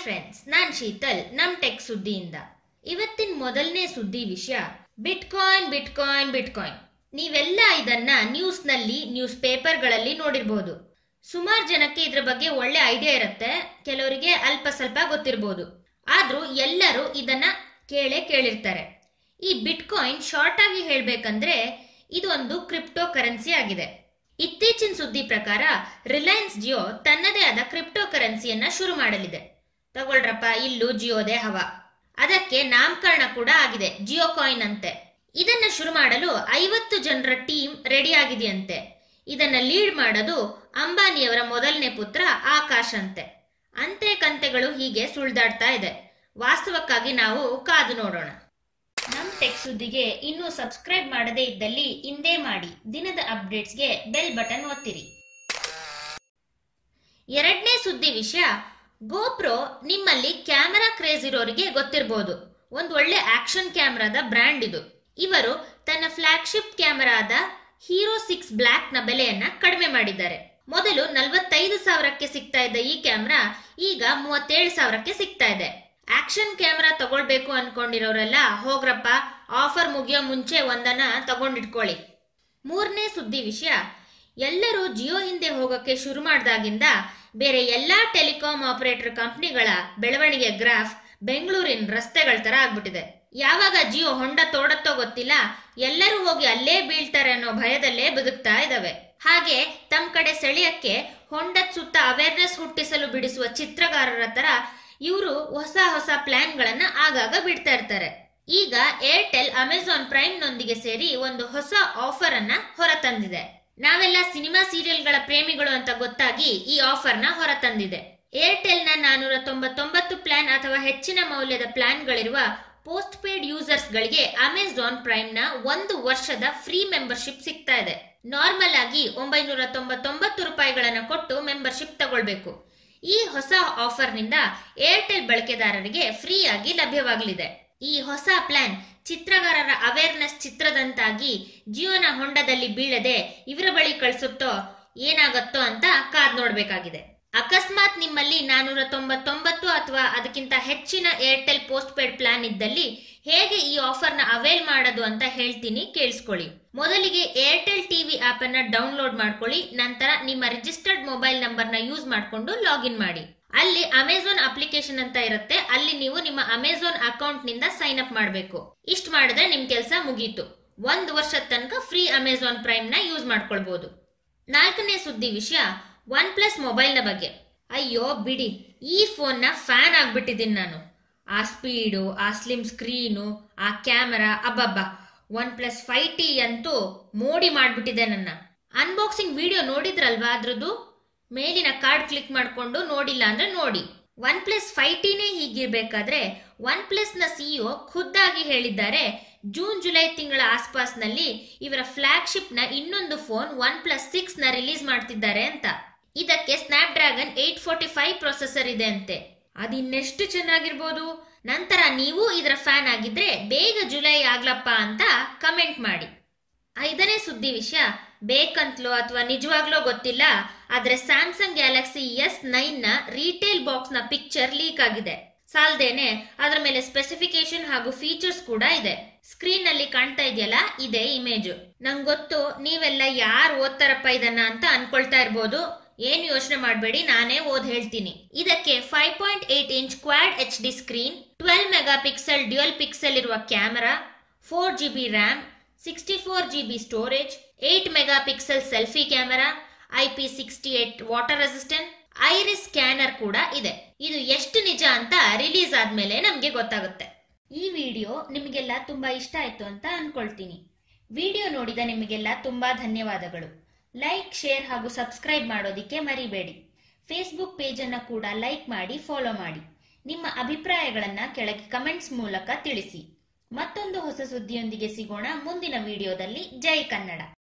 friends ನಾನ್ ಶೀತಲ್ ನಮ್ tech ಸುದ್ದಿಯಿಂದ ಇವತ್ತಿನ ಮೊದಲನೇ ಸುದ್ದಿ ವಿಷಯ ಬಿಟ್ಕಾಯಿನ್ ಬಿಟ್ಕಾಯಿನ್ ಬಿಟ್ಕಾಯಿನ್ ನೀವೆಲ್ಲ ಇದನ್ನ ನ್ಯೂಸ್ ನಲ್ಲಿ ನ್ಯೂಸ್ ಪೇಪರ್ಗಳಲ್ಲಿ ನೋಡಿರ್ಬೋದು ಸುಮಾರು ಜನಕ್ಕೆ ಇದ್ರ ಬಗ್ಗೆ ಒಳ್ಳೆ ಐಡಿಯಾ ಇರುತ್ತೆ ಕೆಲವರಿಗೆ ಅಲ್ಪ ಸ್ವಲ್ಪ ಗೊತ್ತಿರ್ಬೋದು ಆದ್ರೂ ಎಲ್ಲರೂ ಇದನ್ನ ಕೇಳೇ ಕೇಳಿರ್ತಾರೆ ಈ ಬಿಟ್ಕಾಯಿನ್ ಶಾರ್ಟ್ ಆಗಿ ಹೇಳ್ಬೇಕಂದ್ರೆ ಇದು ಒಂದು ಕ್ರಿಪ್ಟೋ ಕರೆನ್ಸಿ ಆಗಿದೆ ಇತ್ತೀಚಿನ ಸುದ್ದಿ ಪ್ರಕಾರ ರಿಲಯನ್ಸ್ ಜಿಯೋ ತನ್ನದೇ ಆದ ಕ್ರಿಪ್ಟೋ ಕರೆನ್ಸಿಯನ್ನ ಶುರು ಮಾಡಲಿದೆ ತಗೊಳ್ರಪ್ಪ ಇಲ್ಲೂ ಜಿಯೋದೇ ಹವ ಅದಕ್ಕೆ ನಾಮಕರಣ ಕೂಡ ಆಗಿದೆ ಜಿಯೋ ಕಾಯಿನ್ ಅಂತೆ ಇದನ್ನ ಶುರು ಮಾಡಲು ಐವತ್ತು ಜನರ ಟೀಮ್ ರೆಡಿ ಆಗಿದೆಯಂತೆ ಇದನ್ನ ಲೀಡ್ ಮಾಡೋದು ಅಂಬಾನಿಯವರ ಮೊದಲನೇ ಪುತ್ರ ಆಕಾಶ್ ಅಂತೆ ಅಂತೆ ಕಂತೆಗಳು ಹೀಗೆ ಸುಳ್ದಾಡ್ತಾ ಇದೆ ವಾಸ್ತವಕ್ಕಾಗಿ ನಾವು ಕಾದು ನೋಡೋಣ ನಮ್ ಟೆಕ್ ಸುದ್ದಿಗೆ ಇನ್ನೂ ಸಬ್ಸ್ಕ್ರೈಬ್ ಮಾಡದೇ ಇದ್ದಲ್ಲಿ ಇಂದೇ ಮಾಡಿ ದಿನದ ಅಪ್ಡೇಟ್ಸ್ಗೆ ಬೆಲ್ ಬಟನ್ ಒತ್ತಿರಿ ಎರಡನೇ ಸುದ್ದಿ ವಿಷಯ ಗೋಪ್ರೋ ನಿಮ್ಮಲ್ಲಿ ಕ್ಯಾಮೆರಾ ಕ್ರೇಜ್ ಇರೋರಿಗೆ ಗೊತ್ತಿರಬಹುದು ಒಂದು ಒಳ್ಳೆ ಆಕ್ಷನ್ ಕ್ಯಾಮೆರಾದ ಬ್ರ್ಯಾಂಡ್ ಇದು ಇವರು ತನ್ನ ಫ್ಲಾಗ್ಶಿಪ್ ಕ್ಯಾಮೆರಾದ ಹೀರೋ ಸಿಕ್ಸ್ ಬ್ಲಾಕ್ ನ ಬೆಲೆಯನ್ನ ಕಡಿಮೆ ಮಾಡಿದ್ದಾರೆ ಮೊದಲು ನಲವತ್ತೈದು ಸಾವಿರಕ್ಕೆ ಸಿಗ್ತಾ ಇದ್ದ ಈ ಕ್ಯಾಮೆರಾ ಈಗ ಮೂವತ್ತೇಳು ಸಾವಿರಕ್ಕೆ ಸಿಗ್ತಾ ಇದೆ ಆಕ್ಷನ್ ಕ್ಯಾಮೆರಾ ತಗೊಳ್ಬೇಕು ಅನ್ಕೊಂಡಿರೋರೆಲ್ಲ ಹೋಗ್ರಪ್ಪ ಆಫರ್ ಮುಗಿಯೋ ಮುಂಚೆ ಒಂದನ್ನ ತಗೊಂಡಿಟ್ಕೊಳ್ಳಿ ಮೂರನೇ ಸುದ್ದಿ ವಿಷಯ ಎಲ್ಲರೂ ಜಿಯೋ ಹಿಂದೆ ಹೋಗೋಕೆ ಶುರು ಮಾಡಿದಾಗಿಂದ ಬೇರೆ ಎಲ್ಲಾ ಟೆಲಿಕಾಂ ಆಪರೇಟರ್ ಕಂಪ್ನಿಗಳ ಬೆಳವಣಿಗೆ ಗ್ರಾಫ್ ಬೆಂಗಳೂರಿನ ರಸ್ತೆಗಳ ತರ ಆಗ್ಬಿಟ್ಟಿದೆ ಯಾವಾಗ ಜಿಯೋ ಹೊಂಡ ತೋಡತ್ತೋ ಗೊತ್ತಿಲ್ಲ ಎಲ್ಲರೂ ಹೋಗಿ ಅಲ್ಲೇ ಬೀಳ್ತಾರೆ ಅನ್ನೋ ಭಯದಲ್ಲೇ ಬದುಕ್ತಾ ಇದಾವೆ ಹಾಗೆ ತಮ್ಮ ಕಡೆ ಸೆಳೆಯಕ್ಕೆ ಹೊಂಡದ ಸುತ್ತ ಅವೇರ್ನೆಸ್ ಹುಟ್ಟಿಸಲು ಬಿಡಿಸುವ ಚಿತ್ರಗಾರರ ತರ ಇವರು ಹೊಸ ಹೊಸ ಪ್ಲಾನ್ಗಳನ್ನ ಆಗಾಗ ಬಿಡ್ತಾ ಇರ್ತಾರೆ ಈಗ ಏರ್ಟೆಲ್ ಅಮೆಜಾನ್ ಪ್ರೈಮ್ ನೊಂದಿಗೆ ಸೇರಿ ಒಂದು ಹೊಸ ಆಫರ್ ಅನ್ನ ಹೊರತಂದಿದೆ ನಾವೆಲ್ಲ ಸಿನಿಮಾ ಸೀರಿಯಲ್ಗಳ ಪ್ರೇಮಿಗಳು ಅಂತ ಗೊತ್ತಾಗಿ ಈ ಆಫರ್ ನ ಹೊರತಂದಿದೆ ಏರ್ಟೆಲ್ ನ ನಾನೂರ ತೊಂಬತ್ತೊಂಬತ್ತು ಪ್ಲಾನ್ ಅಥವಾ ಹೆಚ್ಚಿನ ಮೌಲ್ಯದ ಪ್ಲಾನ್ಗಳಿರುವ ಪೋಸ್ಟ್ ಪೇಡ್ ಯೂಸರ್ಸ್ ಗಳಿಗೆ ಅಮೆಜಾನ್ ಪ್ರೈಮ್ ನ ಒಂದು ವರ್ಷದ ಫ್ರೀ ಮೆಂಬರ್ಶಿಪ್ ಸಿಗ್ತಾ ಇದೆ ನಾರ್ಮಲ್ ಆಗಿ ಒಂಬೈನೂರ ತೊಂಬತ್ತೊಂಬತ್ತು ರೂಪಾಯಿಗಳನ್ನ ಕೊಟ್ಟು ಮೆಂಬರ್ಶಿಪ್ ತಗೊಳ್ಬೇಕು ಈ ಹೊಸ ಆಫರ್ ನಿಂದ ಏರ್ಟೆಲ್ ಬಳಕೆದಾರರಿಗೆ ಫ್ರೀ ಆಗಿ ಲಭ್ಯವಾಗಲಿದೆ ಈ ಹೊಸ ಪ್ಲಾನ್ ಚಿತ್ರಗಾರರ ಅವೇರ್ನೆಸ್ ಚಿತ್ರದಂತಾಗಿ ಜಿಯೋನ ಹೊಂಡದಲ್ಲಿ ಬೀಳದೆ ಇವರ ಬಳಿ ಕಳಿಸುತ್ತೋ ಏನಾಗತ್ತೋ ಅಂತ ಕಾದ್ ನೋಡ್ಬೇಕಾಗಿದೆ ಅಕಸ್ಮಾತ್ ನಿಮ್ಮಲ್ಲಿ ನಾನೂರ ತೊಂಬತ್ತೊಂಬತ್ತು ಅಥವಾ ಅದಕ್ಕಿಂತ ಹೆಚ್ಚಿನ ಏರ್ಟೆಲ್ ಪೋಸ್ಟ್ ಪೇಡ್ ಪ್ಲಾನ್ ಇದ್ದಲ್ಲಿ ಹೇಗೆ ಈ ಆಫರ್ನ ಅವೈಲ್ ಮಾಡೋದು ಅಂತ ಹೇಳ್ತೀನಿ ಕೇಳಿಸ್ಕೊಳ್ಳಿ ಮೊದಲಿಗೆ ಏರ್ಟೆಲ್ ಟಿವಿ ಆಪ್ ಅನ್ನ ಡೌನ್ಲೋಡ್ ಮಾಡ್ಕೊಳ್ಳಿ ನಂತರ ನಿಮ್ಮ ರಿಜಿಸ್ಟರ್ಡ್ ಮೊಬೈಲ್ ನಂಬರ್ ನ ಯೂಸ್ ಮಾಡಿಕೊಂಡು ಲಾಗಿನ್ ಮಾಡಿ ಅಲ್ಲಿ ಅಮೆಝಾನ್ ಅಪ್ಲಿಕೇಶನ್ ಅಂತ ಇರುತ್ತೆ ಅಲ್ಲಿ ನೀವು ನಿಮ್ಮ ಅಮೆಝಾನ್ ಅಕೌಂಟ್ ನಿಂದ ಸೈನ್ ಅಪ್ ಮಾಡಬೇಕು ಇಷ್ಟ ಮಾಡಿದ್ರೆ ನಿಮ್ ಕೆಲಸ ಮುಗೀತು ಒಂದು ವರ್ಷದ ತನಕ ಫ್ರೀ ಅಮೆಝಾನ್ ಪ್ರೈಮ್ ನ ಯೂಸ್ ಮಾಡ್ಕೊಳ್ಬಹುದು ನಾಲ್ಕನೇ ಸುದ್ದಿ ವಿಷಯ ಒನ್ ಪ್ಲಸ್ ಮೊಬೈಲ್ನ ಬಗ್ಗೆ ಅಯ್ಯೋ ಬಿಡಿ ಈ ಫೋನ್ನ ಫ್ಯಾನ್ ಆಗ್ಬಿಟ್ಟಿದ್ದೀನಿ ನಾನು ಆ ಸ್ಪೀಡು ಆ ಸ್ಲಿಮ್ ಸ್ಕ್ರೀನು ಆ ಕ್ಯಾಮೆರಾ ಅಬ್ಬಬ್ಬ ಒನ್ ಪ್ಲಸ್ ಫೈವ್ ಟಿ ಅಂತೂ ಮೋಡಿ ಮಾಡ್ಬಿಟ್ಟಿದೆ ನನ್ನ ಅನ್ಬಾಕ್ಸಿಂಗ್ ವಿಡಿಯೋ ನೋಡಿದ್ರಲ್ವಾ ಅದ್ರದ್ದು ಮೇಲಿನ ಕಾರ್ಡ್ ಕ್ಲಿಕ್ ಮಾಡಿಕೊಂಡು ನೋಡಿಲ್ಲ ಅಂದ್ರೆ ನೋಡಿ ಒನ್ ಪ್ಲಸ್ ಫೈವ್ ಟಿನೇ ಹೀಗಿರ್ಬೇಕಾದ್ರೆ ಒನ್ ಪ್ಲಸ್ ನ ಸಿಇಒ ಖುದ್ದಾಗಿ ಹೇಳಿದ್ದಾರೆ ಜೂನ್ ಜುಲೈ ತಿಂಗಳ ಆಸ್ಪಾಸ್ನಲ್ಲಿ ಇವರ ಫ್ಲಾಗ್ಶಿಪ್ ನ ಇನ್ನೊಂದು ಫೋನ್ ಒನ್ ಪ್ಲಸ್ ಸಿಕ್ಸ್ ನ ರಿಲೀಸ್ ಮಾಡ್ತಿದ್ದಾರೆ ಅಂತ ಇದಕ್ಕೆ Snapdragon eight forty five processor ಇದೆ ಅಂತೆ ಅದಿನ್ನೆಷ್ಟು ಚೆನ್ನಾಗಿರ್ಬೋದು ನಂತರ ನೀವು ಇದರ ಫ್ಯಾನ್ ಆಗಿದ್ರೆ ಬೇಗ ಜುಲೈ ಆಗ್ಲಪ್ಪ ಅಂತ ಕಮೆಂಟ್ ಮಾಡಿ ಐದನೇ ಸುದ್ದಿ ವಿಷಯ ಬೇಕಂತಲೋ ಅಥವಾ ನಿಜವಾಗ್ಲೋ ಗೊತ್ತಿಲ್ಲ ಆದ್ರೆ ಸ್ಯಾಮ್ಸಂಗ್ ಗ್ಯಾಲಕ್ಸಿ ಎಸ್ ನೈನ್ ನ ರೀಟೇಲ್ ಬಾಕ್ಸ್ ನ ಪಿಕ್ಚರ್ ಲೀಕ್ ಆಗಿದೆ ಸಾಲ್ದೇನೆ ಅದರ ಮೇಲೆ ಸ್ಪೆಸಿಫಿಕೇಶನ್ ಹಾಗೂ ಫೀಚರ್ಸ್ ಕೂಡ ಇದೆ ಸ್ಕ್ರೀನ್ ನಲ್ಲಿ ಕಾಣ್ತಾ ಇದೆಯಲ್ಲ ಇದೇ ಇಮೇಜ್ ನಂಗೆ ಗೊತ್ತು ನೀವೆಲ್ಲ ಯಾರು ಓದ್ತಾರಪ್ಪ ಇದನ್ನ ಅಂತ ಅನ್ಕೊಳ್ತಾ ಇರ್ಬೋದು ಏನ್ ಯೋಚನೆ ಮಾಡಬೇಡಿ ನಾನೇ ಓದ್ ಹೇಳ್ತೀನಿ ಇದಕ್ಕೆ five point eight inch quad H D screen twelve megapixel dual pixel ಇರುವ camera four G B RAM sixty four G B storage eight megapixel selfie camera I P sixty eight water resistant iris scanner ಕೂಡ ಇದೆ ಇದು ಎಷ್ಟು ನಿಜ ಅಂತ release ಆದ್ಮೇಲೆ ನಮ್ಗೆ ಗೊತ್ತಾಗುತ್ತೆ ಈ ವಿಡಿಯೋ ನಿಮಗೆಲ್ಲ ತುಂಬಾ ಇಷ್ಟ ಆಯ್ತು ಅಂತ ಅನ್ಕೊಳ್ತೀನಿ ವಿಡಿಯೋ ನೋಡಿದ ನಿಮಗೆಲ್ಲ ತುಂಬಾ ಧನ್ಯವಾದಗಳು ಲೈಕ್ ಶೇರ್ ಹಾಗೂ ಸಬ್ಸ್ಕ್ರೈಬ್ ಮಾಡೋದಿಕ್ಕೆ ಮರಿಬೇಡಿ ಫೇಸ್ಬುಕ್ ಪೇಜ್ ಅನ್ನ ಕೂಡ ಲೈಕ್ ಮಾಡಿ ಫಾಲೋ ಮಾಡಿ ನಿಮ್ಮ ಅಭಿಪ್ರಾಯಗಳನ್ನ ಕೆಳಗೆ ಕಮೆಂಟ್ಸ್ ಮೂಲಕ ತಿಳಿಸಿ ಮತ್ತೊಂದು ಹೊಸ ಸುದ್ದಿಯೊಂದಿಗೆ ಸಿಗೋಣ ಮುಂದಿನ ವಿಡಿಯೋದಲ್ಲಿ ಜೈ ಕನ್ನಡ